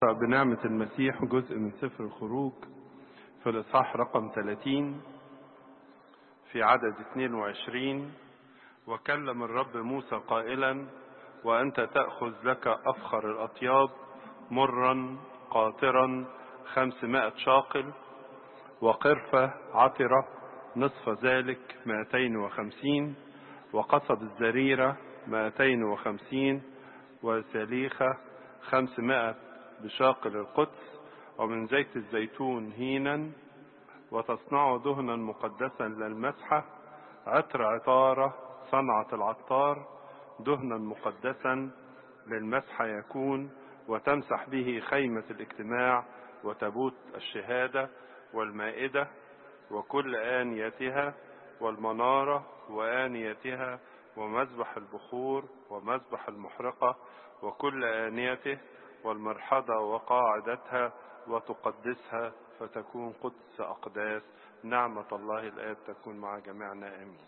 بنعمة المسيح جزء من سفر الخروج في الإصحاح رقم 30 في عدد 22 وكلم الرب موسى قائلا وأنت تأخذ لك أفخر الأطياب مرا قاطرا خمسمائة شاقل وقرفة عطرة نصف ذلك مائتين وخمسين وقصب الزريرة مائتين وخمسين وسليخة خمسمائة بشاقل القدس ومن زيت الزيتون هينا وتصنع دهنا مقدسا للمسحة عطر عطارة صنعة العطار دهنا مقدسا للمسحة يكون وتمسح به خيمة الاجتماع وتابوت الشهادة والمائدة وكل آنيتها والمنارة وآنيتها ومذبح البخور ومذبح المحرقة وكل آنيته والمرحضة وقاعدتها وتقدسها فتكون قدس أقداس نعمة الله الآب تكون مع جميعنا آمين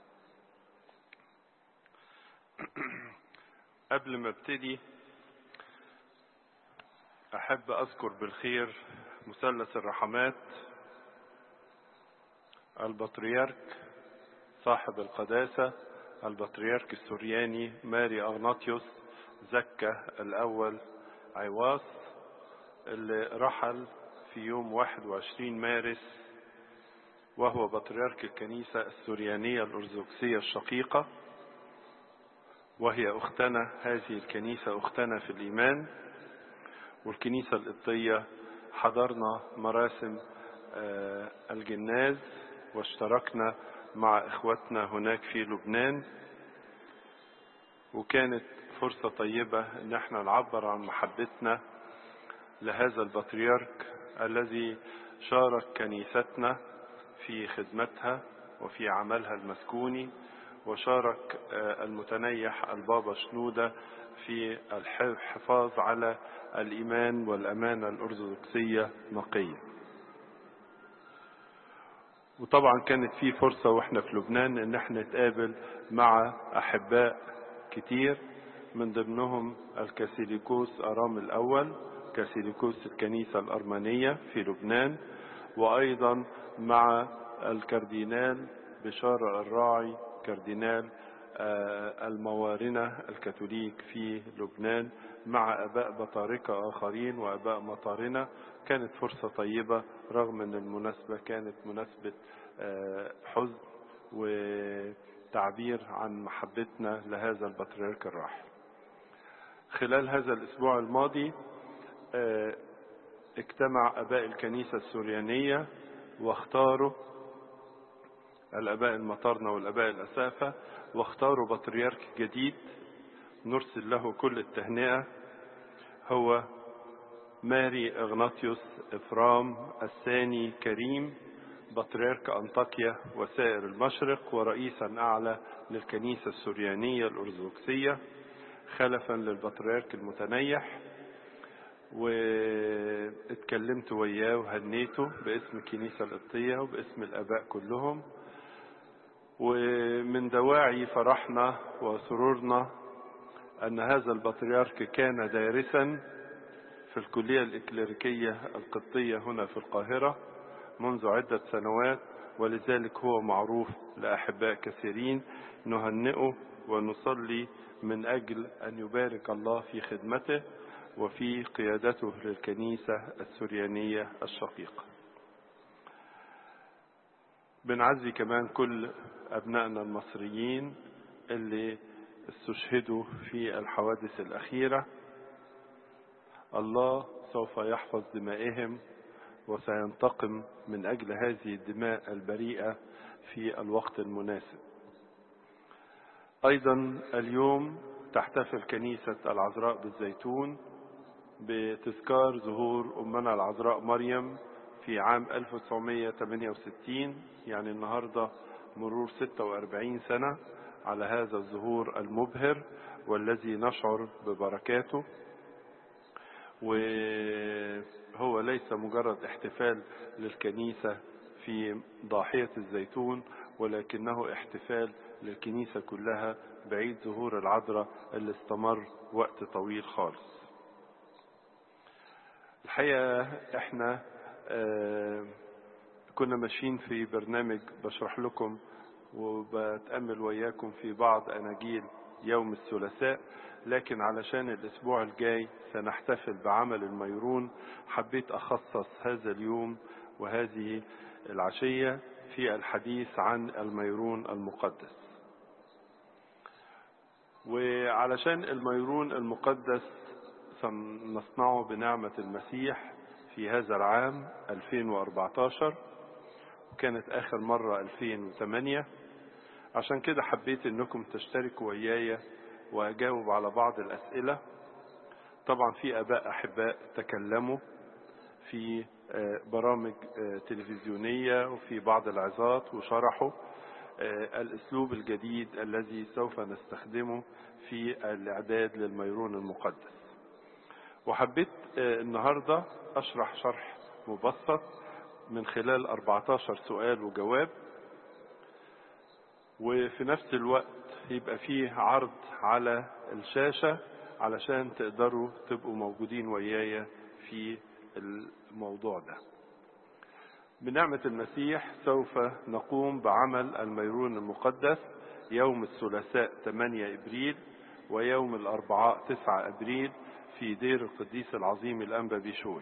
قبل ما ابتدي أحب أذكر بالخير مثلث الرحمات البطريرك صاحب القداسة البطريرك السورياني ماري أغناطيوس زكا الأول عواص اللي رحل في يوم 21 مارس وهو بطريرك الكنيسة السوريانية الأرثوذكسية الشقيقة وهي أختنا هذه الكنيسة أختنا في الإيمان والكنيسة القبطية حضرنا مراسم الجناز واشتركنا مع إخوتنا هناك في لبنان وكانت فرصة طيبة ان احنا نعبر عن محبتنا لهذا البطريرك الذي شارك كنيستنا في خدمتها وفي عملها المسكوني وشارك المتنيح البابا شنودة في الحفاظ على الإيمان والأمانة الأرثوذكسية نقية وطبعا كانت في فرصة واحنا في لبنان ان احنا نتقابل مع أحباء كتير من ضمنهم الكاثوليكوس أرام الأول كاثوليكوس الكنيسة الأرمنية في لبنان وأيضا مع الكاردينال بشار الراعي كاردينال الموارنة الكاثوليك في لبنان مع أباء بطاركة آخرين وأباء مطارنة كانت فرصة طيبة رغم أن المناسبة كانت مناسبة حزن وتعبير عن محبتنا لهذا البطريرك الراحل خلال هذا الأسبوع الماضي اجتمع أباء الكنيسة السوريانية واختاروا الأباء المطارنة والأباء الأسافة واختاروا بطريرك جديد نرسل له كل التهنئة هو ماري إغناطيوس إفرام الثاني كريم بطريرك أنطاكيا وسائر المشرق ورئيسا أعلى للكنيسة السوريانية الأرثوذكسية خلفا للبطريرك المتنيح واتكلمت وياه وهنيته باسم الكنيسة القبطية وباسم الآباء كلهم ومن دواعي فرحنا وسرورنا أن هذا البطريرك كان دارسا في الكلية الإكليريكية القبطية هنا في القاهرة منذ عدة سنوات ولذلك هو معروف لأحباء كثيرين نهنئه ونصلي من أجل أن يبارك الله في خدمته وفي قيادته للكنيسة السريانية الشقيقة بنعزي كمان كل أبنائنا المصريين اللي استشهدوا في الحوادث الأخيرة الله سوف يحفظ دمائهم وسينتقم من أجل هذه الدماء البريئة في الوقت المناسب أيضا اليوم تحتفل كنيسة العذراء بالزيتون بتذكار ظهور أمنا العذراء مريم في عام 1968 يعني النهاردة مرور 46 سنة على هذا الظهور المبهر والذي نشعر ببركاته وهو ليس مجرد احتفال للكنيسة في ضاحية الزيتون ولكنه احتفال للكنيسة كلها بعيد ظهور العذراء اللي استمر وقت طويل خالص الحقيقة احنا اه كنا ماشيين في برنامج بشرح لكم وبتأمل وياكم في بعض أناجيل يوم الثلاثاء لكن علشان الأسبوع الجاي سنحتفل بعمل الميرون حبيت أخصص هذا اليوم وهذه العشية في الحديث عن الميرون المقدس وعلشان الميرون المقدس سنصنعه بنعمة المسيح في هذا العام 2014 وكانت آخر مرة 2008 عشان كده حبيت انكم تشتركوا ويايا واجاوب على بعض الاسئلة طبعا في اباء احباء تكلموا في برامج تلفزيونية وفي بعض العظات وشرحوا الاسلوب الجديد الذي سوف نستخدمه في الاعداد للميرون المقدس وحبيت النهاردة اشرح شرح مبسط من خلال 14 سؤال وجواب وفي نفس الوقت يبقى فيه عرض على الشاشة علشان تقدروا تبقوا موجودين ويايا في الموضوع ده بنعمة المسيح سوف نقوم بعمل الميرون المقدس يوم الثلاثاء 8 إبريل ويوم الأربعاء 9 أبريل في دير القديس العظيم الأنبا بيشوي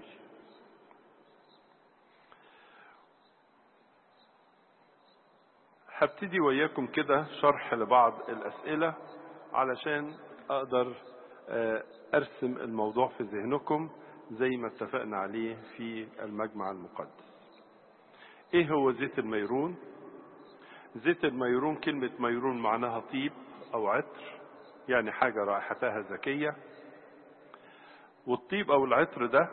هبتدي وياكم كده شرح لبعض الأسئلة علشان أقدر أرسم الموضوع في ذهنكم زي ما اتفقنا عليه في المجمع المقدس ايه هو زيت الميرون زيت الميرون كلمة ميرون معناها طيب او عطر يعني حاجة رائحتها ذكية والطيب او العطر ده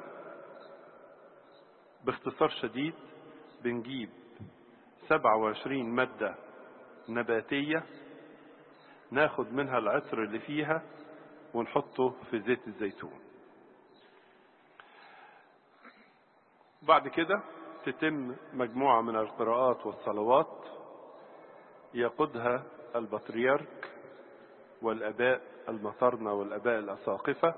باختصار شديد بنجيب 27 مادة نباتية ناخد منها العطر اللي فيها ونحطه في زيت الزيتون بعد كده تتم مجموعة من القراءات والصلوات يقودها البطريرك والأباء المطرنة والأباء الأساقفة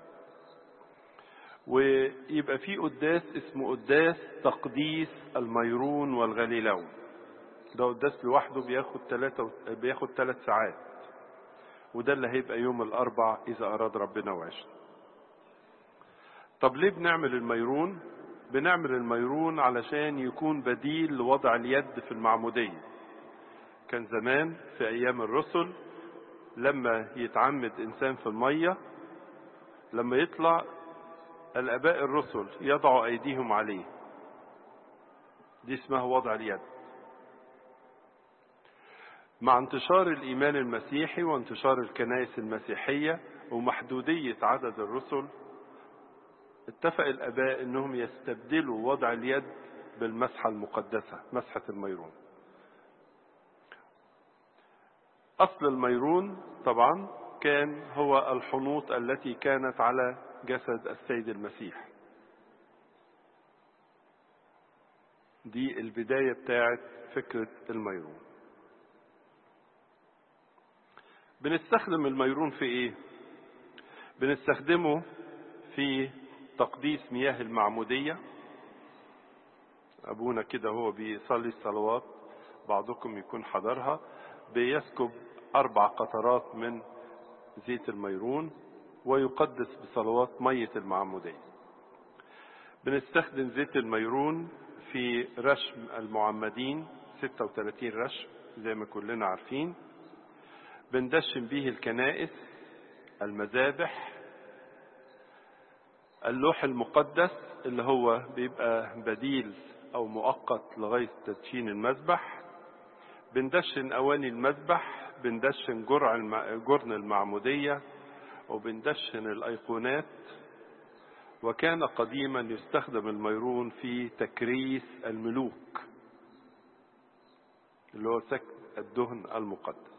ويبقى في قداس اسمه قداس تقديس الميرون والغليلون ده قداس لوحده بياخد ثلاثة بياخد ثلاث ساعات وده اللي هيبقى يوم الأربع إذا أراد ربنا وعشنا طب ليه بنعمل الميرون بنعمل الميرون علشان يكون بديل لوضع اليد في المعمودية كان زمان في أيام الرسل لما يتعمد إنسان في المية لما يطلع الآباء الرسل يضعوا أيديهم عليه دي اسمها وضع اليد مع انتشار الإيمان المسيحي وانتشار الكنائس المسيحية ومحدودية عدد الرسل اتفق الآباء أنهم يستبدلوا وضع اليد بالمسحة المقدسة مسحة الميرون أصل الميرون طبعا كان هو الحنوط التي كانت على جسد السيد المسيح دي البداية بتاعت فكرة الميرون بنستخدم الميرون في ايه بنستخدمه في تقديس مياه المعمودية أبونا كده هو بيصلي الصلوات بعضكم يكون حضرها بيسكب أربع قطرات من زيت الميرون ويقدس بصلوات مية المعمودية بنستخدم زيت الميرون في رشم المعمدين 36 رشم زي ما كلنا عارفين بندشن به الكنائس المذابح اللوح المقدس اللي هو بيبقى بديل او مؤقت لغاية تدشين المذبح بندشن اواني المذبح بندشن جرع الم... جرن المعمودية وبندشن الايقونات وكان قديما يستخدم الميرون في تكريس الملوك اللي هو سك الدهن المقدس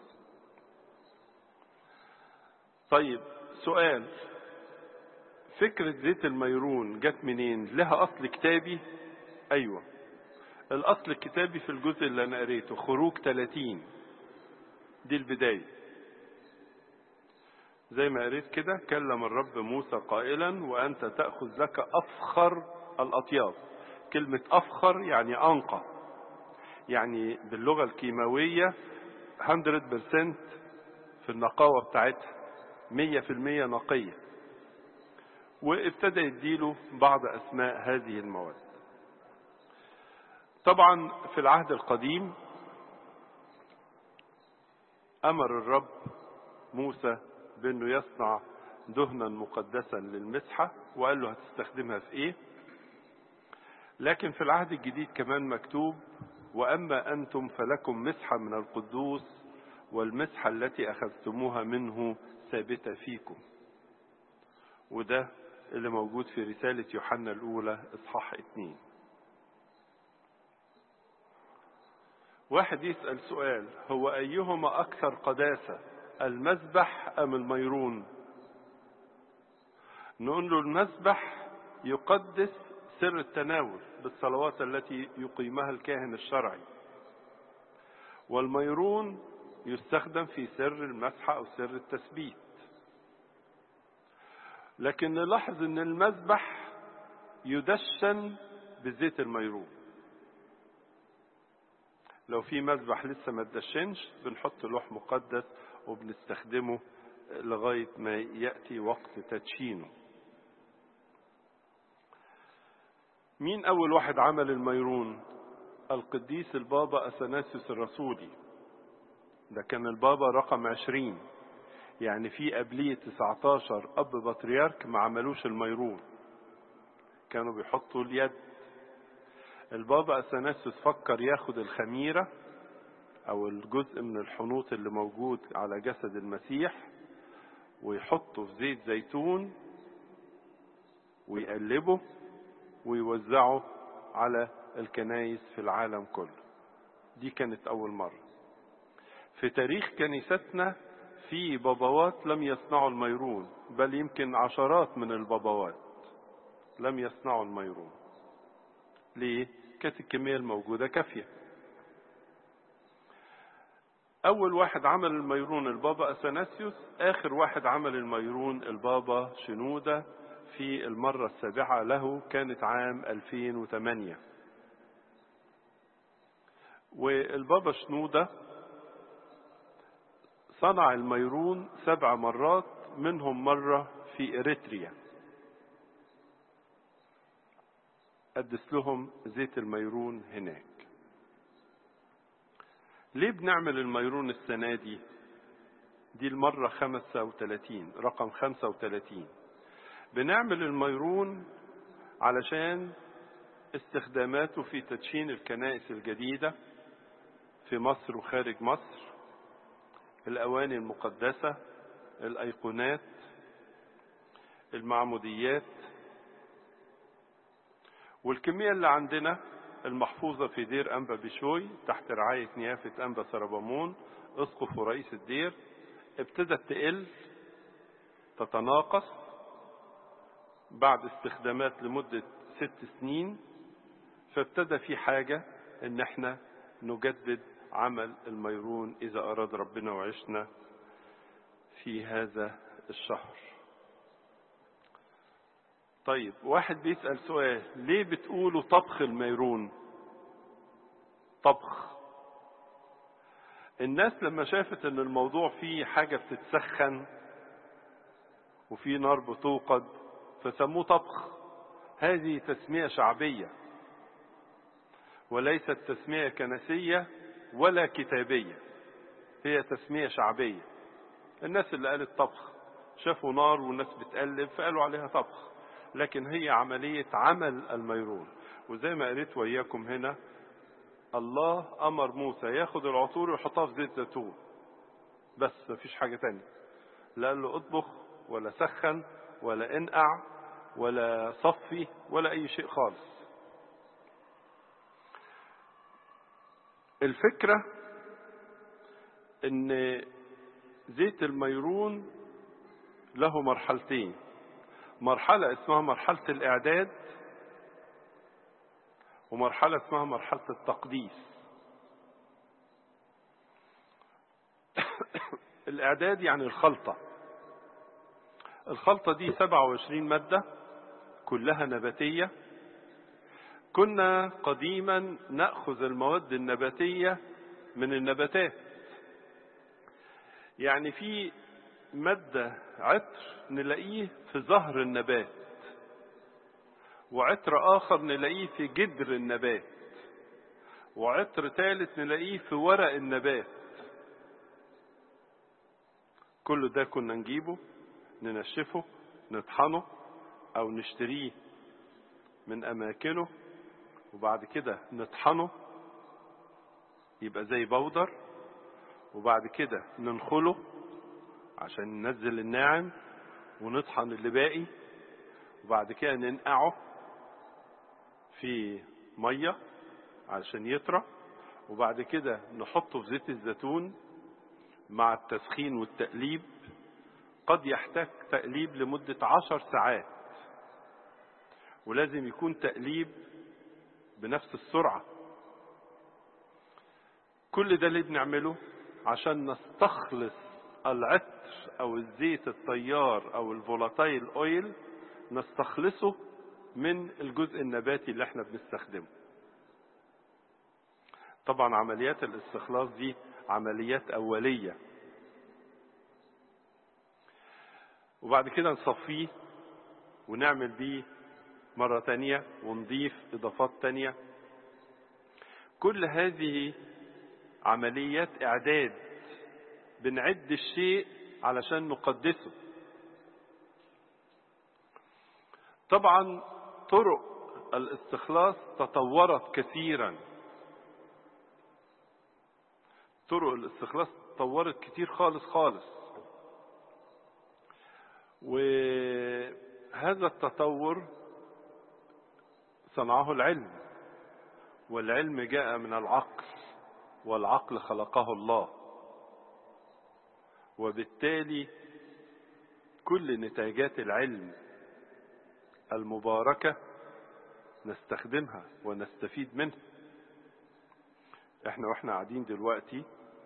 طيب سؤال فكرة زيت الميرون جت منين لها أصل كتابي أيوة الأصل الكتابي في الجزء اللي أنا قريته خروج 30 دي البداية زي ما قريت كده كلم الرب موسى قائلا وأنت تأخذ لك أفخر الأطياب كلمة أفخر يعني أنقى يعني باللغة الكيماوية 100% في النقاوة بتاعتها 100% نقية وابتدى يديله بعض أسماء هذه المواد طبعا في العهد القديم أمر الرب موسى بأنه يصنع دهنا مقدسا للمسحة وقال له هتستخدمها في إيه لكن في العهد الجديد كمان مكتوب وأما أنتم فلكم مسحة من القدوس والمسحة التي أخذتموها منه ثابتة فيكم وده اللي موجود في رسالة يوحنا الأولى إصحاح اتنين واحد يسأل سؤال هو أيهما أكثر قداسة المذبح أم الميرون نقول له المذبح يقدس سر التناول بالصلوات التي يقيمها الكاهن الشرعي والميرون يستخدم في سر المسحة أو سر التثبيت لكن نلاحظ ان المذبح يدشن بزيت الميرون لو في مذبح لسه ما تدشنش بنحط لوح مقدس وبنستخدمه لغاية ما يأتي وقت تدشينه مين أول واحد عمل الميرون القديس البابا أثناسيوس الرسولي ده كان البابا رقم عشرين يعني في قبليه 19 أب بطريرك ما عملوش الميرون كانوا بيحطوا اليد البابا أثناسيوس فكر ياخد الخميرة أو الجزء من الحنوط اللي موجود على جسد المسيح ويحطه في زيت زيتون ويقلبه ويوزعه على الكنايس في العالم كله دي كانت أول مرة في تاريخ كنيستنا في بابوات لم يصنعوا الميرون بل يمكن عشرات من البابوات لم يصنعوا الميرون ليه؟ كانت الكمية الموجودة كافية أول واحد عمل الميرون البابا أثناسيوس آخر واحد عمل الميرون البابا شنودة في المرة السابعة له كانت عام 2008 والبابا شنودة صنع الميرون سبع مرات منهم مرة في إريتريا قدس لهم زيت الميرون هناك ليه بنعمل الميرون السنة دي دي المرة خمسة وتلاتين رقم خمسة وتلاتين بنعمل الميرون علشان استخداماته في تدشين الكنائس الجديدة في مصر وخارج مصر الأواني المقدسة الأيقونات المعموديات والكمية اللي عندنا المحفوظة في دير أنبا بشوي تحت رعاية نيافة أنبا سربامون أسقف ورئيس الدير ابتدت تقل تتناقص بعد استخدامات لمدة ست سنين فابتدى في حاجة ان احنا نجدد عمل الميرون إذا أراد ربنا وعشنا في هذا الشهر طيب واحد بيسأل سؤال ليه بتقولوا طبخ الميرون طبخ الناس لما شافت ان الموضوع فيه حاجة بتتسخن وفي نار بتوقد فسموه طبخ هذه تسمية شعبية وليست تسمية كنسية ولا كتابية هي تسمية شعبية الناس اللي قالت طبخ شافوا نار والناس بتقلب فقالوا عليها طبخ لكن هي عملية عمل الميرون وزي ما قريت وياكم هنا الله أمر موسى ياخد العطور ويحطها في زيت زيتون بس مفيش حاجة تانية لا قال له اطبخ ولا سخن ولا انقع ولا صفي ولا أي شيء خالص الفكرة ان زيت الميرون له مرحلتين مرحلة اسمها مرحلة الإعداد ومرحلة اسمها مرحلة التقديس الإعداد يعني الخلطة الخلطة دي 27 مادة كلها نباتية كنا قديما نأخذ المواد النباتية من النباتات يعني في مادة عطر نلاقيه في ظهر النبات وعطر آخر نلاقيه في جدر النبات وعطر ثالث نلاقيه في ورق النبات كل ده كنا نجيبه ننشفه نطحنه او نشتريه من اماكنه وبعد كده نطحنه يبقى زي بودر وبعد كده ننخله عشان ننزل الناعم ونطحن اللي باقي وبعد كده ننقعه في ميه علشان يطرى وبعد كده نحطه في زيت الزيتون مع التسخين والتقليب قد يحتاج تقليب لمدة عشر ساعات ولازم يكون تقليب بنفس السرعة كل ده اللي بنعمله عشان نستخلص العطر او الزيت الطيار او الفولاتايل اويل نستخلصه من الجزء النباتي اللي احنا بنستخدمه طبعا عمليات الاستخلاص دي عمليات أولية وبعد كده نصفيه ونعمل بيه مرة تانية ونضيف إضافات تانية كل هذه عمليات إعداد بنعد الشيء علشان نقدسه طبعا طرق الاستخلاص تطورت كثيرا طرق الاستخلاص تطورت كتير خالص خالص وهذا التطور صنعه العلم والعلم جاء من العقل والعقل خلقه الله وبالتالي كل نتاجات العلم المباركة نستخدمها ونستفيد منها احنا واحنا قاعدين دلوقتي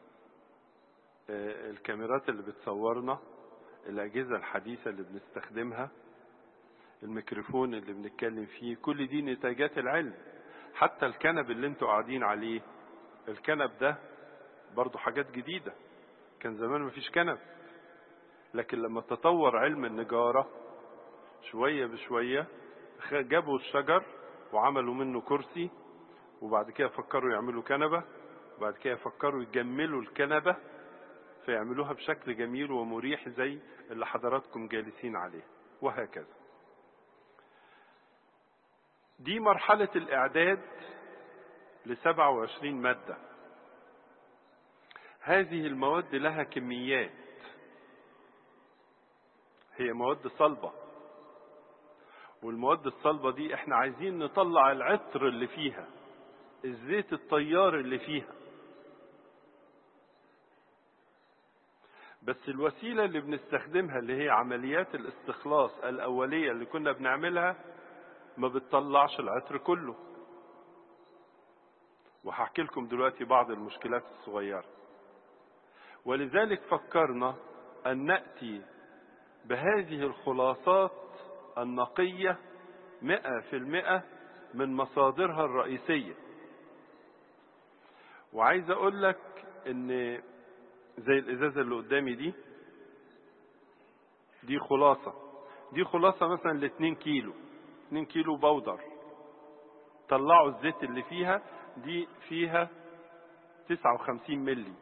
الكاميرات اللي بتصورنا الأجهزة الحديثة اللي بنستخدمها الميكروفون اللي بنتكلم فيه كل دي نتاجات العلم حتى الكنب اللي انتوا قاعدين عليه الكنب ده برضو حاجات جديدة كان زمان مفيش كنب لكن لما تطور علم النجارة شوية بشوية جابوا الشجر وعملوا منه كرسي وبعد كده فكروا يعملوا كنبة وبعد كده فكروا يجملوا الكنبة فيعملوها بشكل جميل ومريح زي اللي حضراتكم جالسين عليه وهكذا دي مرحلة الإعداد لسبعة وعشرين مادة هذه المواد لها كميات هي مواد صلبة والمواد الصلبة دي احنا عايزين نطلع العطر اللي فيها الزيت الطيار اللي فيها بس الوسيلة اللي بنستخدمها اللي هي عمليات الاستخلاص الأولية اللي كنا بنعملها ما بتطلعش العطر كله وهحكي لكم دلوقتي بعض المشكلات الصغيرة ولذلك فكرنا أن نأتي بهذه الخلاصات النقية مئة في المئة من مصادرها الرئيسية وعايز أقول لك أن زي الإزازة اللي قدامي دي دي خلاصة دي خلاصة مثلا ل 2 كيلو 2 كيلو بودر طلعوا الزيت اللي فيها دي فيها 59 ملي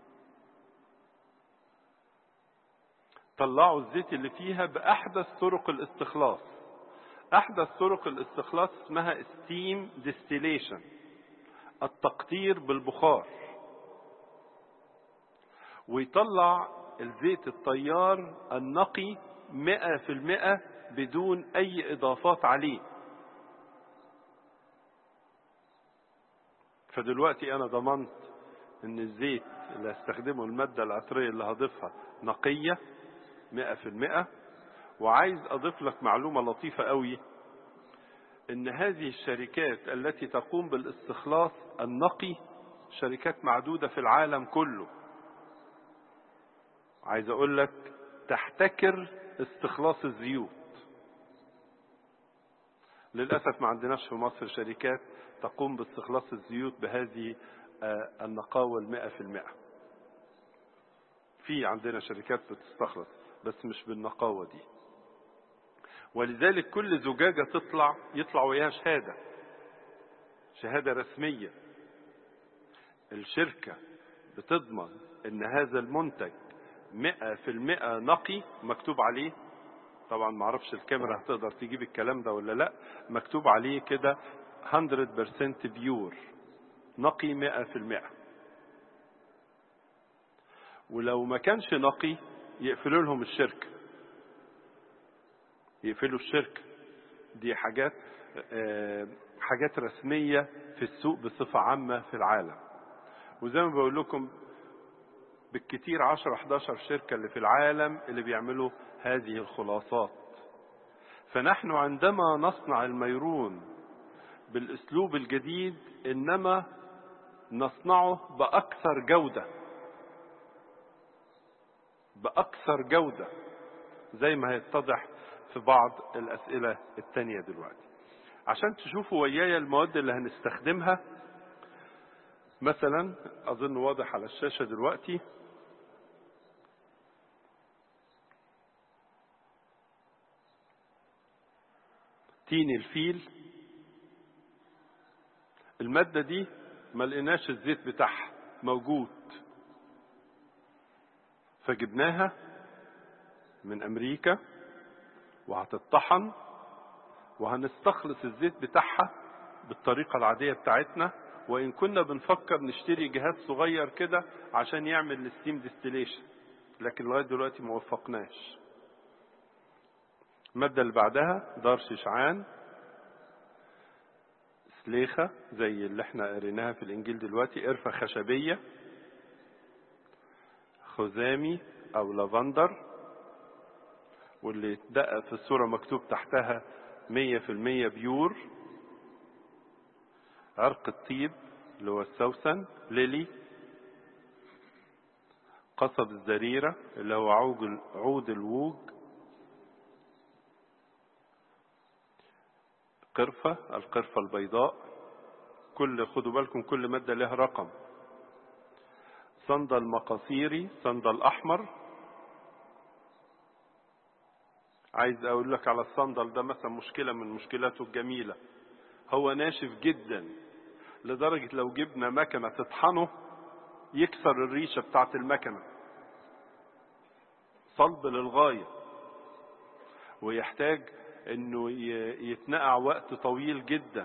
طلعوا الزيت اللي فيها بأحدث طرق الاستخلاص أحدث طرق الاستخلاص اسمها ستيم ديستيليشن التقطير بالبخار ويطلع الزيت الطيار النقي مئة في المئة بدون أي إضافات عليه فدلوقتي أنا ضمنت إن الزيت اللي هستخدمه المادة العطرية اللي هضيفها نقية مئة في المئة وعايز أضيف لك معلومة لطيفة قوي إن هذه الشركات التي تقوم بالاستخلاص النقي شركات معدودة في العالم كله عايز أقول لك تحتكر استخلاص الزيوت للأسف ما عندناش في مصر شركات تقوم باستخلاص الزيوت بهذه النقاوة المئة في المئة في عندنا شركات بتستخلص بس مش بالنقاوة دي ولذلك كل زجاجة تطلع يطلع وياها شهادة شهادة رسمية الشركة بتضمن ان هذا المنتج مئة في المئة نقي مكتوب عليه طبعا معرفش الكاميرا هتقدر تجيب الكلام ده ولا لا مكتوب عليه كده 100% بيور نقي مئة في المئة ولو ما كانش نقي يقفلوا لهم الشركة يقفلوا الشركة دي حاجات حاجات رسمية في السوق بصفة عامة في العالم وزي ما بقول لكم بالكتير 10 11 شركة اللي في العالم اللي بيعملوا هذه الخلاصات فنحن عندما نصنع الميرون بالاسلوب الجديد انما نصنعه باكثر جودة باكثر جودة زي ما هيتضح في بعض الاسئلة التانية دلوقتي عشان تشوفوا ويايا المواد اللي هنستخدمها مثلا اظن واضح على الشاشة دلوقتي تين الفيل المادة دي ما لقيناش الزيت بتاعها موجود فجبناها من امريكا وهتطحن وهنستخلص الزيت بتاعها بالطريقة العادية بتاعتنا وإن كنا بنفكر نشتري جهاز صغير كده عشان يعمل الستيم ديستيليشن لكن لغاية دلوقتي ما وفقناش المادة اللي بعدها دار شيشعان سليخة زي اللي احنا قريناها في الإنجيل دلوقتي قرفة خشبية خزامي أو لافندر واللي اتدقق في الصورة مكتوب تحتها مية في المية بيور عرق الطيب اللي هو السوسن ليلي قصب الزريرة اللي هو عود عود الووج قرفة القرفة البيضاء كل خدوا بالكم كل مادة لها رقم صندل مقاصيري صندل أحمر عايز أقول لك على الصندل ده مثلا مشكلة من مشكلاته الجميلة هو ناشف جدا لدرجة لو جبنا مكنة تطحنه يكسر الريشة بتاعت المكنة صلب للغاية ويحتاج انه يتنقع وقت طويل جدا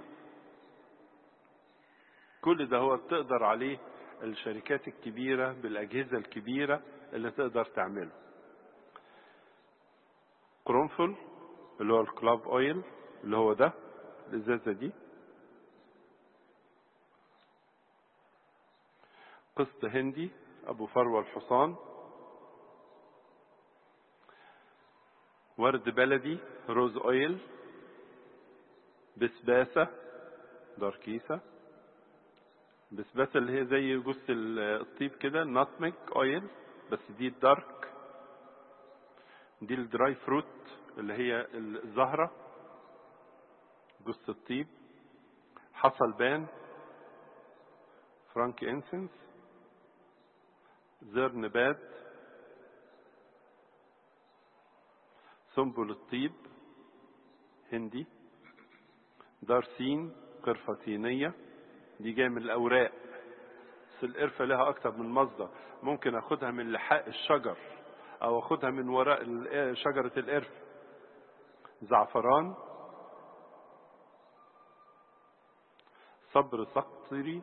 كل ده هو تقدر عليه الشركات الكبيرة بالأجهزة الكبيرة اللي تقدر تعمله قرنفل اللي هو الكلاب اويل اللي هو ده الازازة دي قسط هندي ابو فروة الحصان ورد بلدي روز اويل بسباسة داركيسة بسباسة اللي هي زي جوز الطيب كده ناتمك اويل بس دي الدارك دي الدراي فروت اللي هي الزهرة جوز الطيب حصل بان فرانك انسنس زر نبات سنبل الطيب هندي دارسين قرفة صينية دي جاية من الأوراق بس القرفة لها أكتر من مصدر ممكن أخدها من لحاء الشجر أو أخدها من وراء شجرة القرفة زعفران صبر سقطري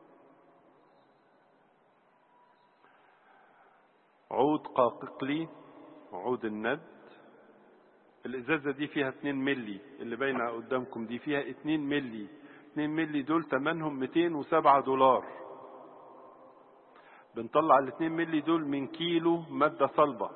عود قاققلي عود الند الازازه دي فيها 2 ملي اللي باينه قدامكم دي فيها 2 ملي 2 ملي دول ثمنهم 207 دولار بنطلع ال 2 ملي دول من كيلو ماده صلبه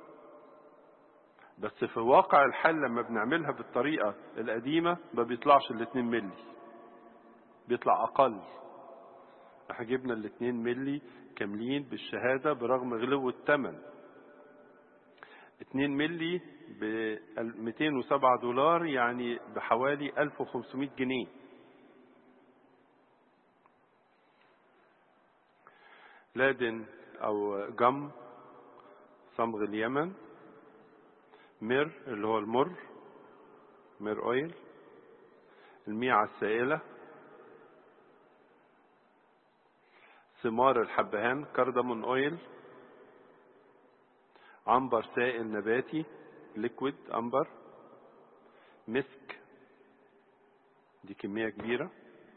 بس في واقع الحال لما بنعملها بالطريقه القديمه ما بيطلعش ال 2 ملي بيطلع اقل احنا جبنا ال 2 ملي كاملين بالشهاده برغم غلو الثمن 2 ملي ب 207 دولار يعني بحوالي 1500 جنيه لادن او جم صمغ اليمن مر اللي هو المر مير اويل الميعة السائلة ثمار الحبهان كاردامون اويل عنبر سائل نباتي ليكويد عنبر مسك دي كمية كبيرة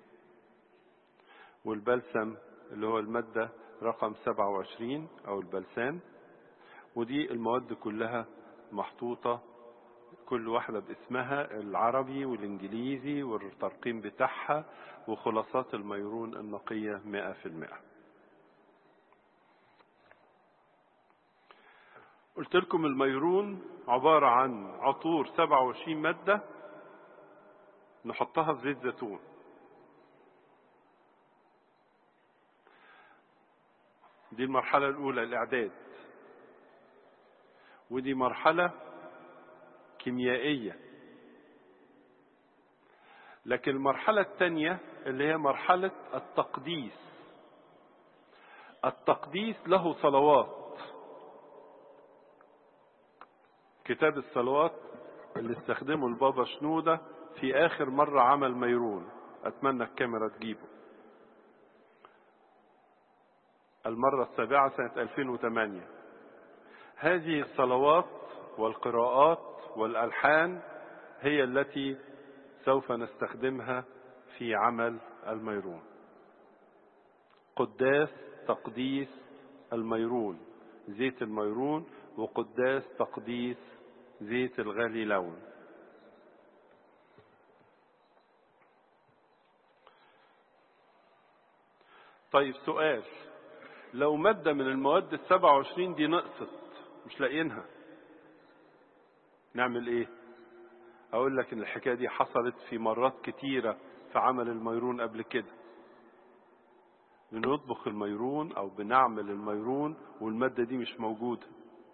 والبلسم اللي هو المادة رقم 27 أو البلسان ودي المواد كلها محطوطة كل واحدة باسمها العربي والإنجليزي والترقيم بتاعها وخلاصات الميرون النقية مئة في المئة قلت لكم الميرون عبارة عن عطور 27 مادة نحطها في زيت زيتون دي المرحلة الأولى الإعداد ودي مرحلة كيميائية لكن المرحلة الثانية اللي هي مرحلة التقديس التقديس له صلوات كتاب الصلوات اللي استخدمه البابا شنودة في آخر مرة عمل ميرون أتمنى الكاميرا تجيبه المرة السابعة سنة 2008 هذه الصلوات والقراءات والألحان هي التي سوف نستخدمها في عمل الميرون قداس تقديس الميرون زيت الميرون وقداس تقديس زيت الغالي لون طيب سؤال لو مادة من المواد السبعة وعشرين دي نقصت مش لاقيينها نعمل ايه اقول لك ان الحكاية دي حصلت في مرات كتيرة في عمل الميرون قبل كده بنطبخ الميرون او بنعمل الميرون والمادة دي مش موجودة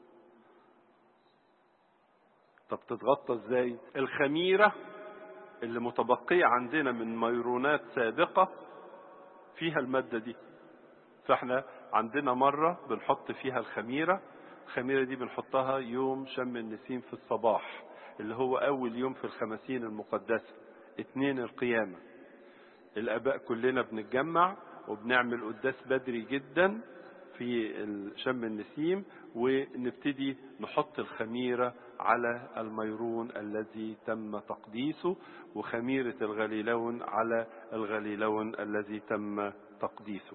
طب تتغطى ازاي الخميرة اللي متبقية عندنا من ميرونات سابقة فيها المادة دي فاحنا عندنا مرة بنحط فيها الخميرة الخميرة دي بنحطها يوم شم النسيم في الصباح اللي هو أول يوم في الخمسين المقدسة اتنين القيامة الآباء كلنا بنتجمع وبنعمل قداس بدري جدا في شم النسيم ونبتدي نحط الخميرة على الميرون الذي تم تقديسه وخميرة الغليلون على الغليلون الذي تم تقديسه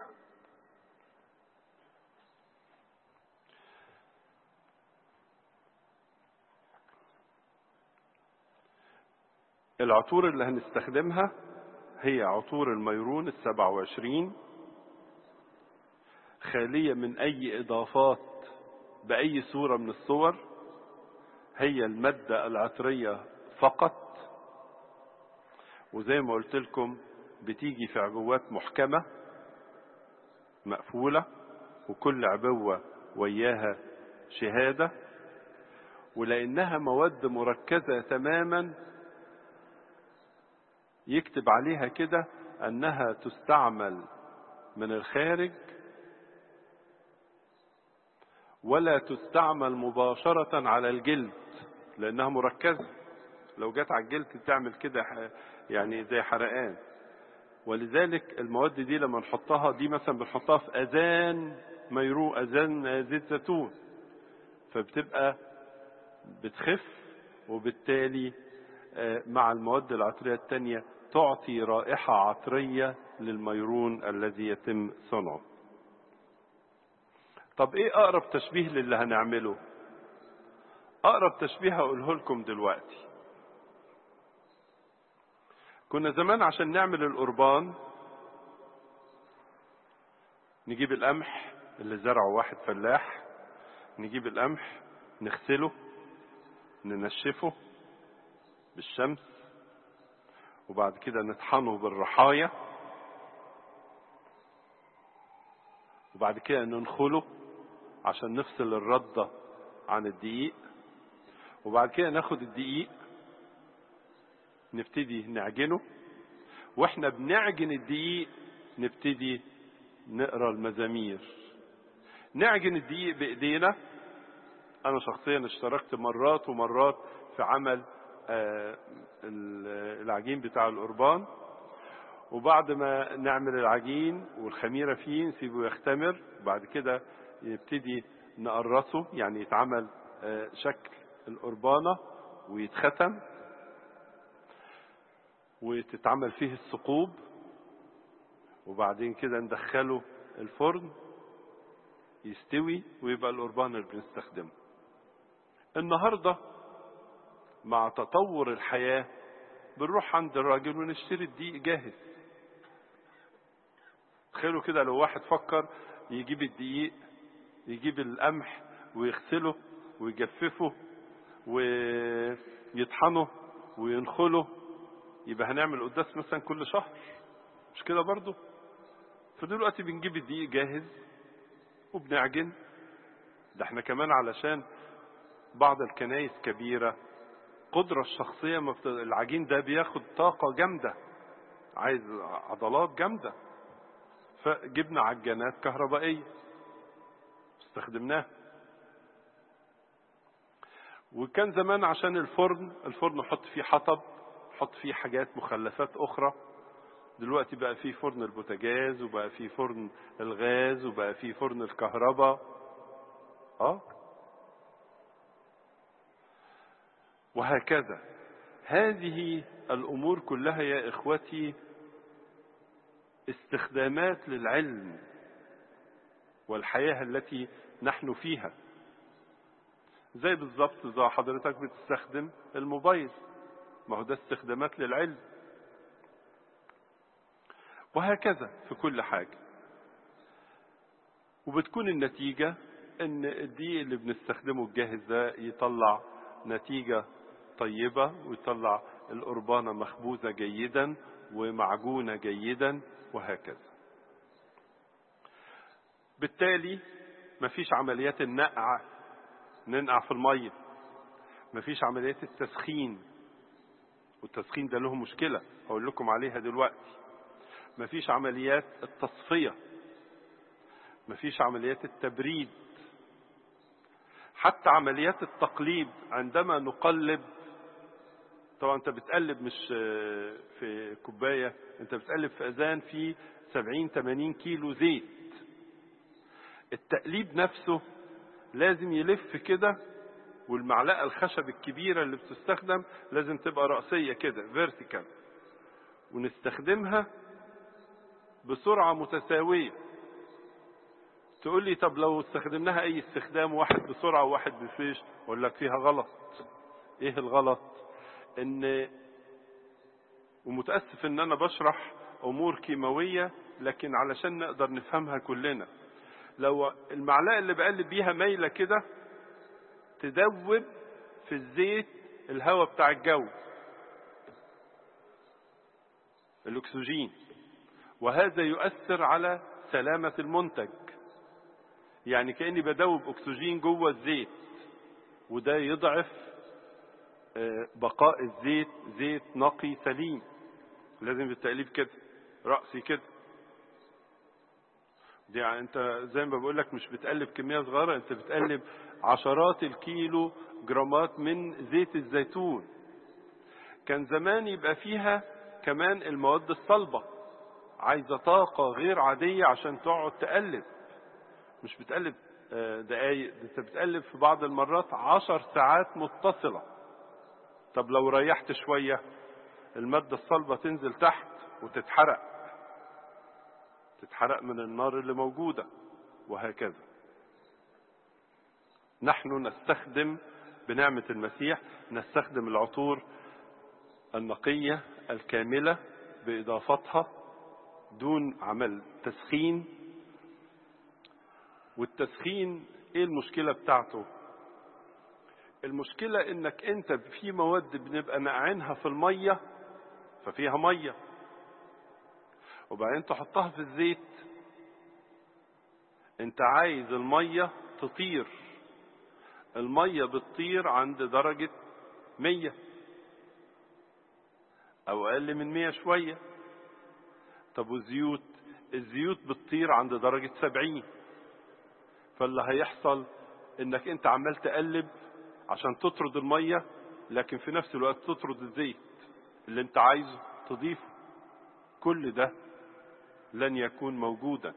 العطور اللي هنستخدمها هي عطور الميرون السبعة وعشرين خالية من أي إضافات بأي صورة من الصور هي المادة العطرية فقط وزي ما قلت لكم بتيجي في عبوات محكمة مقفولة وكل عبوة وياها شهادة ولأنها مواد مركزة تماما يكتب عليها كده أنها تستعمل من الخارج ولا تستعمل مباشرة على الجلد لأنها مركزة لو جت على الجلد تعمل كده يعني زي حرقان ولذلك المواد دي لما نحطها دي مثلا بنحطها في أذان ميرو أذان زيت زيتون فبتبقى بتخف وبالتالي مع المواد العطرية التانية تعطي رائحة عطرية للميرون الذي يتم صنعه طب ايه اقرب تشبيه للي هنعمله اقرب تشبيه هقوله لكم دلوقتي كنا زمان عشان نعمل القربان نجيب القمح اللي زرعه واحد فلاح نجيب القمح نغسله ننشفه بالشمس وبعد كده نطحنه بالرحاية وبعد كده ننخله عشان نفصل الردة عن الدقيق وبعد كده ناخد الدقيق نبتدي نعجنه واحنا بنعجن الدقيق نبتدي نقرا المزامير نعجن الدقيق بايدينا انا شخصيا اشتركت مرات ومرات في عمل آه، ال- العجين بتاع القربان وبعد ما نعمل العجين والخميره فيه نسيبه يختمر بعد كده يبتدي نقرصه يعني يتعمل آه، شكل القربانه ويتختم وتتعمل فيه الثقوب وبعدين كده ندخله الفرن يستوي ويبقى القربان اللي بنستخدمه النهارده مع تطور الحياه بنروح عند الراجل ونشتري الدقيق جاهز تخيلوا كده لو واحد فكر يجيب الدقيق يجيب القمح ويغسله ويجففه ويطحنه وينخله يبقى هنعمل قداس مثلا كل شهر مش كده برضو فدلوقتي بنجيب الدقيق جاهز وبنعجن ده احنا كمان علشان بعض الكنايس كبيرة قدرة الشخصية ما بت... العجين ده بياخد طاقة جامدة عايز عضلات جامدة فجبنا عجانات كهربائية استخدمناها وكان زمان عشان الفرن الفرن نحط فيه حطب نحط فيه حاجات مخلفات أخرى دلوقتي بقى فيه فرن البوتاجاز وبقى فيه فرن الغاز وبقى فيه فرن الكهرباء اه وهكذا هذه الامور كلها يا اخوتي استخدامات للعلم والحياه التي نحن فيها زي بالظبط زي حضرتك بتستخدم الموبايل ما هو ده استخدامات للعلم وهكذا في كل حاجة وبتكون النتيجة ان الدقيق اللي بنستخدمه الجاهز ده يطلع نتيجة طيبة ويطلع القربانة مخبوزة جيدا ومعجونة جيدا وهكذا بالتالي مفيش عمليات النقع ننقع في المية مفيش عمليات التسخين والتسخين ده له مشكلة هقول لكم عليها دلوقتي مفيش عمليات التصفية مفيش عمليات التبريد حتى عمليات التقليب عندما نقلب طبعا انت بتقلب مش في كوباية انت بتقلب في اذان في 70 80 كيلو زيت التقليب نفسه لازم يلف كده والمعلقة الخشب الكبيرة اللي بتستخدم لازم تبقى رأسية كده فيرتيكال ونستخدمها بسرعة متساوية تقول لي طب لو استخدمناها اي استخدام واحد بسرعة وواحد بفيش اقول لك فيها غلط ايه الغلط ان ومتأسف ان انا بشرح امور كيماوية لكن علشان نقدر نفهمها كلنا لو المعلقة اللي بقلب بيها مايلة كده تدوب في الزيت الهواء بتاع الجو الاكسجين وهذا يؤثر على سلامة المنتج يعني كأني بدوب أكسجين جوه الزيت وده يضعف بقاء الزيت زيت نقي سليم لازم بالتقليب كده رأسي كده دي يعني انت زي ما بقول لك مش بتقلب كمية صغيرة انت بتقلب عشرات الكيلو جرامات من زيت الزيتون كان زمان يبقى فيها كمان المواد الصلبة عايزة طاقة غير عادية عشان تقعد تقلب مش بتقلب دقايق انت بتقلب في بعض المرات عشر ساعات متصلة طب لو ريحت شوية المادة الصلبة تنزل تحت وتتحرق تتحرق من النار اللي موجودة وهكذا نحن نستخدم بنعمة المسيح نستخدم العطور النقية الكاملة بإضافتها دون عمل تسخين والتسخين ايه المشكلة بتاعته المشكلة انك انت في مواد بنبقى نقعينها في المية ففيها مية وبعدين تحطها في الزيت انت عايز المية تطير المية بتطير عند درجة مية أو أقل من مية شوية طب والزيوت الزيوت بتطير عند درجة سبعين فاللي هيحصل انك انت عمال تقلب عشان تطرد المية لكن في نفس الوقت تطرد الزيت اللي انت عايزه تضيفه كل ده لن يكون موجودا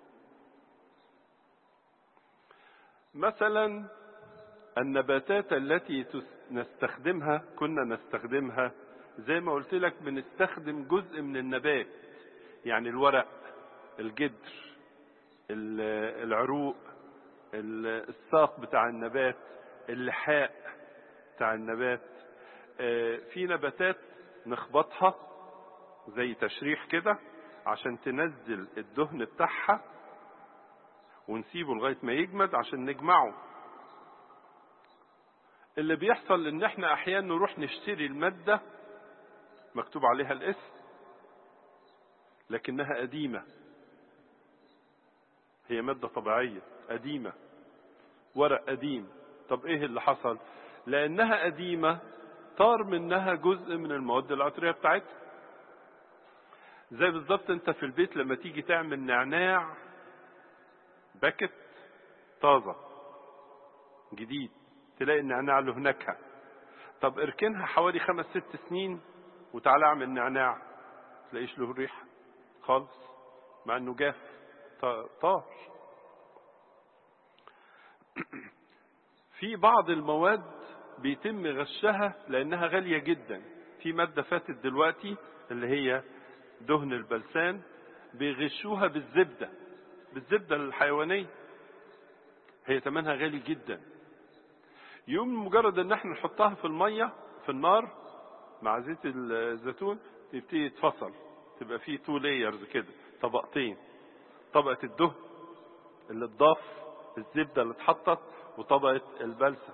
مثلا النباتات التي نستخدمها كنا نستخدمها زي ما قلت لك بنستخدم جزء من النبات يعني الورق الجدر العروق الساق بتاع النبات اللحاء بتاع النبات في نباتات نخبطها زي تشريح كده عشان تنزل الدهن بتاعها ونسيبه لغاية ما يجمد عشان نجمعه اللي بيحصل ان احنا احيانا نروح نشتري المادة مكتوب عليها الاسم لكنها قديمة هي مادة طبيعية قديمة ورق قديم طب ايه اللي حصل لانها قديمة طار منها جزء من المواد العطرية بتاعتها زي بالظبط انت في البيت لما تيجي تعمل نعناع باكت طازة جديد تلاقي النعناع له نكهة طب اركنها حوالي خمس ست سنين وتعالى اعمل نعناع تلاقيش له ريحة خالص مع انه جاف طار في بعض المواد بيتم غشها لانها غالية جدا في مادة فاتت دلوقتي اللي هي دهن البلسان بيغشوها بالزبدة بالزبدة الحيوانية هي ثمنها غالي جدا يوم مجرد ان احنا نحطها في المية في النار مع زيت الزيتون تبتدي تتفصل تبقى فيه تو لايرز كده طبقتين طبقة الدهن اللي اتضاف الزبدة اللي اتحطت وطبقة البلسم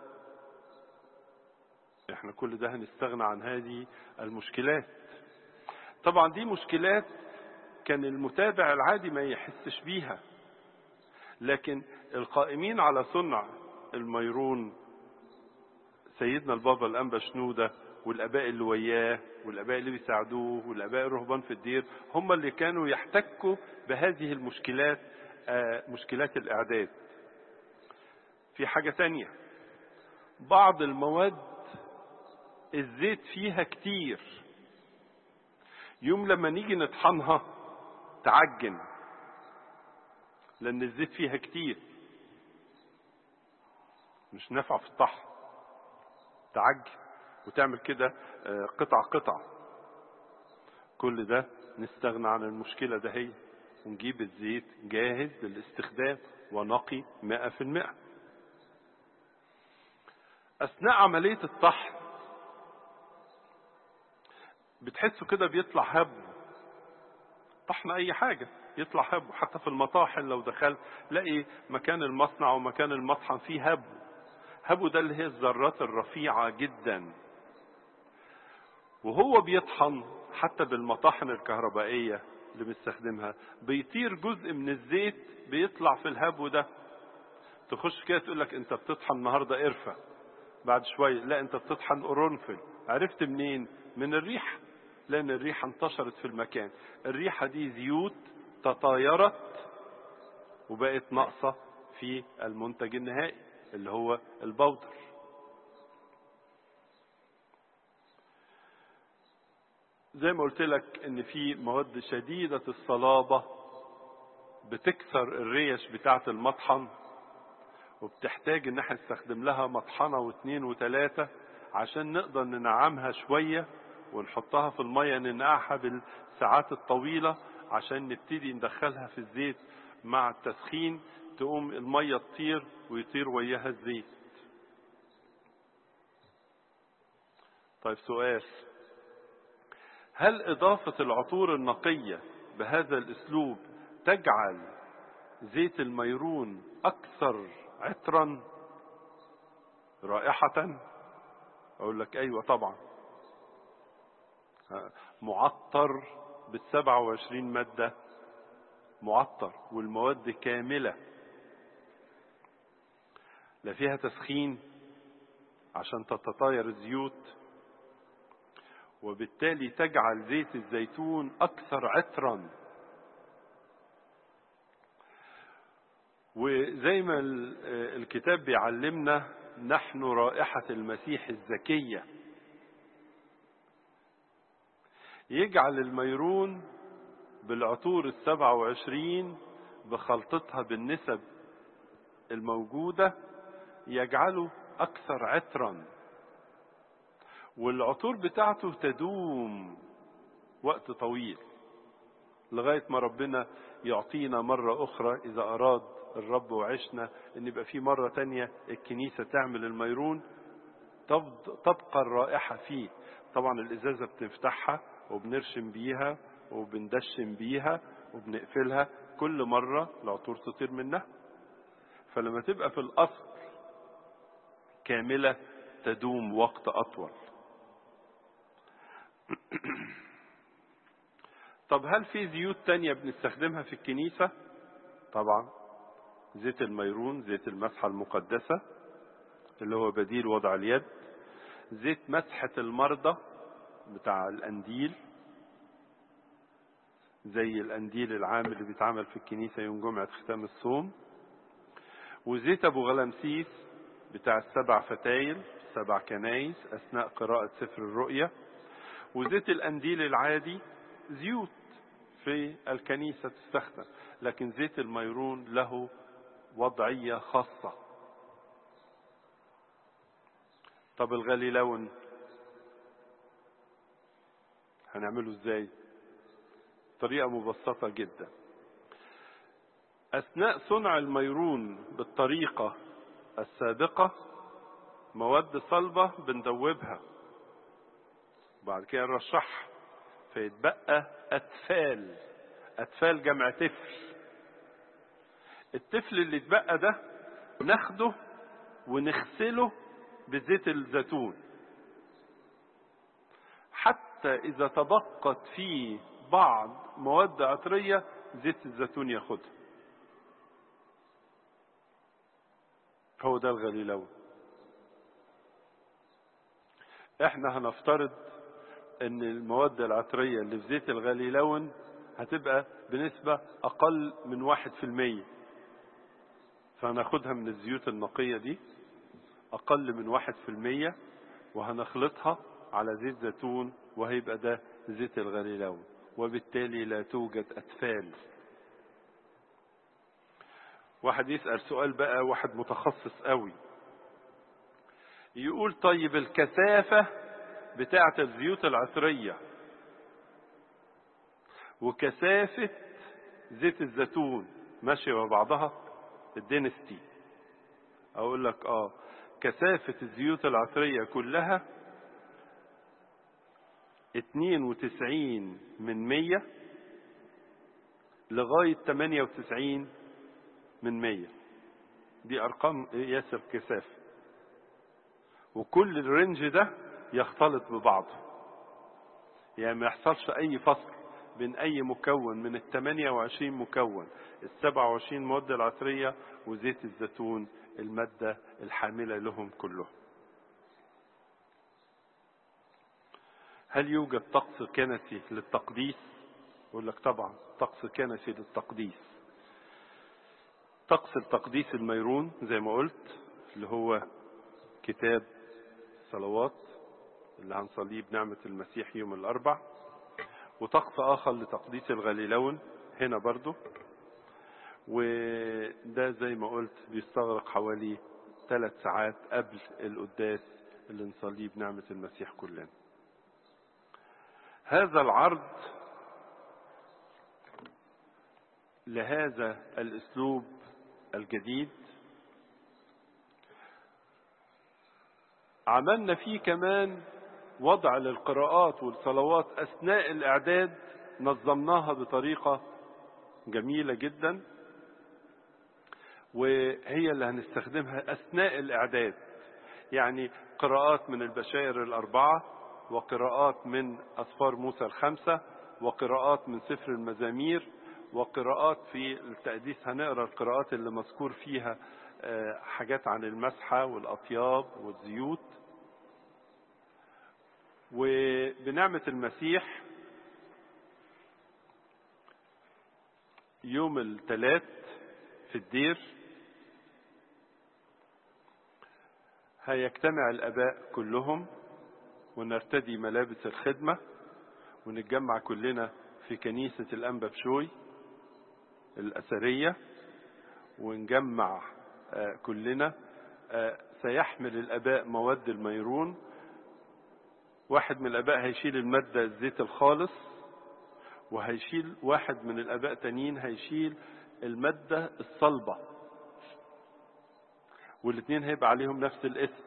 احنا كل ده هنستغنى عن هذه المشكلات طبعا دي مشكلات كان المتابع العادي ما يحسش بيها لكن القائمين على صنع الميرون سيدنا البابا الأنبا شنودة والآباء اللي وياه والآباء اللي بيساعدوه والآباء الرهبان في الدير هم اللي كانوا يحتكوا بهذه المشكلات مشكلات الإعداد في حاجة تانية بعض المواد الزيت فيها كتير يوم لما نيجي نطحنها تعجن لأن الزيت فيها كتير مش نافعة في الطحن تعجن وتعمل كده قطع قطع كل ده نستغنى عن المشكلة ده هي ونجيب الزيت جاهز للاستخدام ونقي مئة في المئة أثناء عملية الطحن بتحسوا كده بيطلع هب طحن أي حاجة يطلع هب حتى في المطاحن لو دخلت لاقي مكان المصنع ومكان المطحن فيه هب هبو ده اللي هي الذرات الرفيعة جدا وهو بيطحن حتى بالمطاحن الكهربائية اللي بنستخدمها بيطير جزء من الزيت بيطلع في الهبو ده تخش كده تقول لك انت بتطحن النهارده قرفة بعد شوية لا انت بتطحن قرنفل عرفت منين من الريحة لان الريحة انتشرت في المكان الريحة دي زيوت تطايرت وبقت ناقصة في المنتج النهائي اللي هو البودر زي ما قلت لك ان في مواد شديدة الصلابة بتكسر الريش بتاعة المطحن وبتحتاج ان احنا نستخدم لها مطحنة واثنين وثلاثة عشان نقدر ننعمها شوية ونحطها في المية ننقعها بالساعات الطويلة عشان نبتدي ندخلها في الزيت مع التسخين تقوم المية تطير ويطير وياها الزيت طيب سؤال هل إضافة العطور النقية بهذا الأسلوب تجعل زيت الميرون أكثر عطرا رائحة أقول لك أيوة طبعا معطر بالسبعة وعشرين مادة معطر والمواد كاملة لا فيها تسخين عشان تتطاير الزيوت وبالتالي تجعل زيت الزيتون أكثر عطرا وزي ما الكتاب بيعلمنا نحن رائحة المسيح الزكية يجعل الميرون بالعطور السبعة وعشرين بخلطتها بالنسب الموجودة يجعله أكثر عطرا والعطور بتاعته تدوم وقت طويل لغاية ما ربنا يعطينا مرة أخرى إذا أراد الرب وعشنا ان يبقى في مرة تانية الكنيسة تعمل الميرون تبقى الرائحة فيه طبعا الازازة بتفتحها وبنرشم بيها وبندشم بيها وبنقفلها كل مرة العطور تطير منها فلما تبقى في الاصل كاملة تدوم وقت اطول طب هل في زيوت تانية بنستخدمها في الكنيسة طبعا زيت الميرون زيت المسحة المقدسة اللي هو بديل وضع اليد زيت مسحة المرضى بتاع الأنديل زي الأنديل العام اللي بيتعمل في الكنيسة يوم جمعة ختام الصوم وزيت أبو غلمسيس بتاع السبع فتايل سبع كنايس أثناء قراءة سفر الرؤيا وزيت الأنديل العادي زيوت في الكنيسة تستخدم لكن زيت الميرون له وضعية خاصة طب الغالي لون هنعمله ازاي طريقة مبسطة جدا أثناء صنع الميرون بالطريقة السابقة مواد صلبة بندوبها بعد كده نرشحها فيتبقى أتفال أتفال جمع طفل الطفل اللي اتبقى ده ناخده ونغسله بزيت الزيتون حتى إذا تبقت فيه بعض مواد عطرية زيت الزيتون ياخدها هو ده الغليلون احنا هنفترض ان المواد العطرية اللي في زيت الغليلون هتبقى بنسبة اقل من واحد في المية فهناخدها من الزيوت النقية دي اقل من واحد في المية وهنخلطها على زيت زيتون وهيبقى ده زيت الغليلون وبالتالي لا توجد أتفال واحد يسأل سؤال بقى واحد متخصص قوي يقول طيب الكثافة بتاعة الزيوت العطرية وكثافة زيت الزيتون ماشية مع بعضها الدينستي اقول لك اه كثافة الزيوت العطرية كلها 92 من 100 لغاية 98 من 100 دي أرقام قياس الكثافة وكل الرينج ده يختلط ببعضه يعني ما يحصلش أي فصل بين أي مكون من ال 28 مكون ال 27 مواد العطرية وزيت الزيتون المادة الحاملة لهم كلهم هل يوجد طقس كنسي للتقديس يقول لك طبعا طقس كنسي للتقديس طقس التقديس الميرون زي ما قلت اللي هو كتاب صلوات اللي هنصليه بنعمة المسيح يوم الأربع وطقس آخر لتقديس الغليلون هنا برضو وده زي ما قلت بيستغرق حوالي ثلاث ساعات قبل القداس اللي نصليه بنعمة المسيح كلنا هذا العرض لهذا الاسلوب الجديد عملنا فيه كمان وضع للقراءات والصلوات اثناء الاعداد نظمناها بطريقه جميله جدا وهي اللي هنستخدمها اثناء الاعداد يعني قراءات من البشائر الاربعه وقراءات من أسفار موسى الخمسة وقراءات من سفر المزامير وقراءات في التقديس هنقرا القراءات اللي مذكور فيها حاجات عن المسحة والأطياب والزيوت وبنعمة المسيح يوم الثلاث في الدير هيجتمع الآباء كلهم ونرتدي ملابس الخدمة ونتجمع كلنا في كنيسة الأنبا بشوي الأثرية ونجمع كلنا سيحمل الآباء مواد الميرون واحد من الآباء هيشيل المادة الزيت الخالص وهيشيل واحد من الآباء تانيين هيشيل المادة الصلبة والاثنين هيبقى عليهم نفس الاسم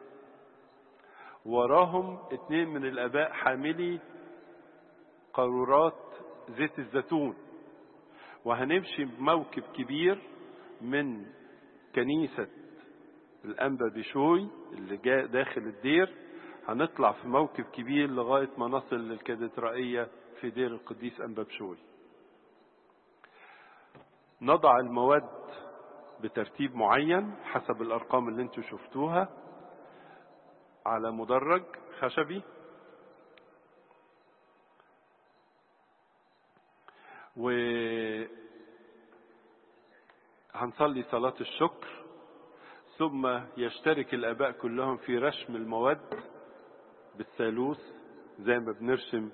وراهم اتنين من الآباء حاملي قارورات زيت الزيتون وهنمشي بموكب كبير من كنيسة الأنبا بشوي اللي جاء داخل الدير هنطلع في موكب كبير لغاية ما نصل للكاتدرائية في دير القديس أنبا بشوي نضع المواد بترتيب معين حسب الأرقام اللي انتوا شفتوها على مدرج خشبي و هنصلي صلاة الشكر ثم يشترك الآباء كلهم في رشم المواد بالثالوث زي ما بنرسم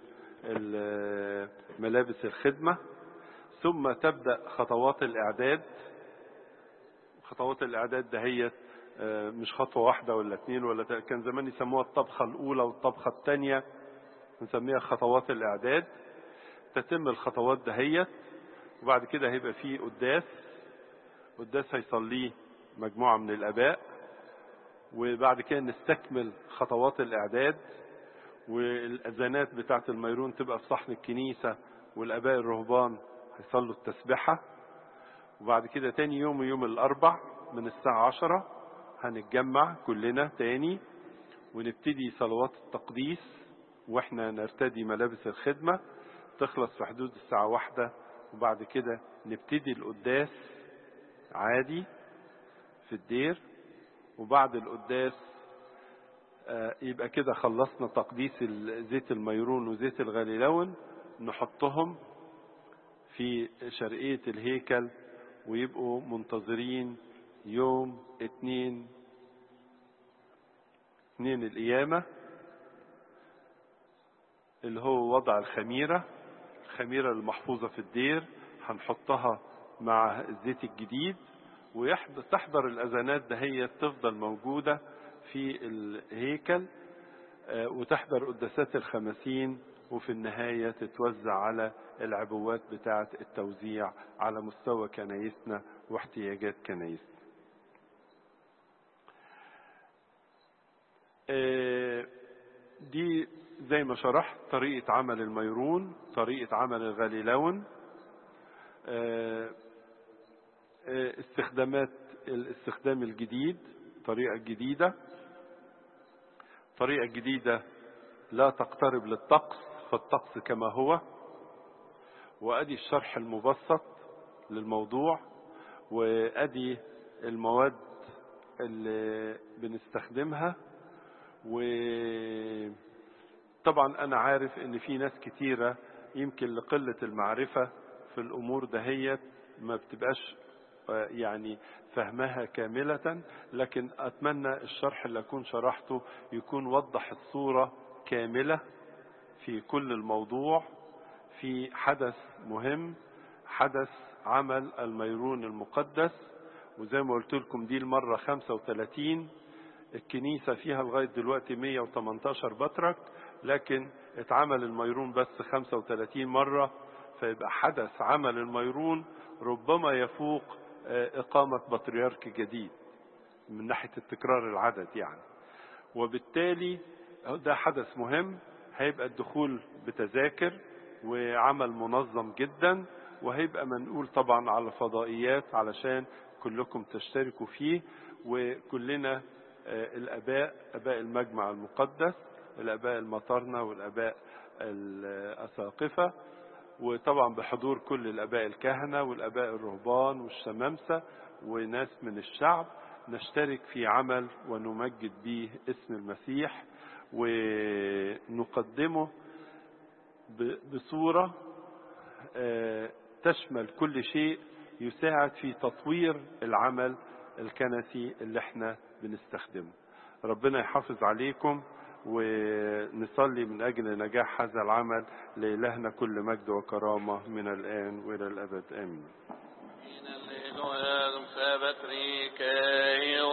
ملابس الخدمة ثم تبدأ خطوات الإعداد خطوات الإعداد دهيت مش خطوة واحدة ولا اتنين ولا كان زمان يسموها الطبخة الأولى والطبخة الثانية نسميها خطوات الإعداد تتم الخطوات دهيت وبعد كده هيبقى فيه قداس قداس هيصليه مجموعة من الآباء وبعد كده نستكمل خطوات الإعداد والأذانات بتاعة الميرون تبقى في صحن الكنيسة والآباء الرهبان هيصلوا التسبحة وبعد كده تاني يوم يوم الأربع من الساعة عشرة هنتجمع كلنا تاني ونبتدي صلوات التقديس واحنا نرتدي ملابس الخدمة تخلص في حدود الساعة واحدة وبعد كده نبتدي القداس عادي في الدير وبعد القداس يبقى كده خلصنا تقديس زيت الميرون وزيت الغليلون نحطهم في شرقية الهيكل ويبقوا منتظرين يوم اتنين اتنين القيامة اللي هو وضع الخميرة الخميرة المحفوظة في الدير هنحطها مع الزيت الجديد وتحضر الأذانات دهية تفضل موجودة في الهيكل وتحضر قداسات الخمسين وفي النهاية تتوزع على العبوات بتاعة التوزيع على مستوى كنايسنا واحتياجات كنايسنا دي زي ما شرحت طريقة عمل الميرون طريقة عمل الغليلون استخدامات الاستخدام الجديد طريقة جديدة طريقة جديدة لا تقترب للطقس فالطقس كما هو وادي الشرح المبسط للموضوع وادي المواد اللي بنستخدمها وطبعا انا عارف ان في ناس كتيرة يمكن لقلة المعرفة في الامور دهيت ما بتبقاش يعني فهمها كاملة لكن أتمنى الشرح اللي أكون شرحته يكون وضح الصورة كاملة في كل الموضوع في حدث مهم حدث عمل الميرون المقدس وزي ما قلت لكم دي المرة 35 الكنيسة فيها لغاية دلوقتي 118 بطرك لكن اتعمل الميرون بس 35 مرة فيبقى حدث عمل الميرون ربما يفوق إقامة بطريرك جديد من ناحية التكرار العدد يعني وبالتالي ده حدث مهم هيبقى الدخول بتذاكر وعمل منظم جدا وهيبقى منقول طبعا على فضائيات علشان كلكم تشتركوا فيه وكلنا الاباء اباء المجمع المقدس الاباء المطرنة والاباء الاساقفة وطبعا بحضور كل الاباء الكهنة والاباء الرهبان والشمامسة وناس من الشعب نشترك في عمل ونمجد به اسم المسيح ونقدمه بصورة تشمل كل شيء يساعد في تطوير العمل الكنسي اللي احنا بنستخدمه ربنا يحافظ عليكم ونصلي من أجل نجاح هذا العمل لإلهنا كل مجد وكرامة من الآن وإلى الأبد آمين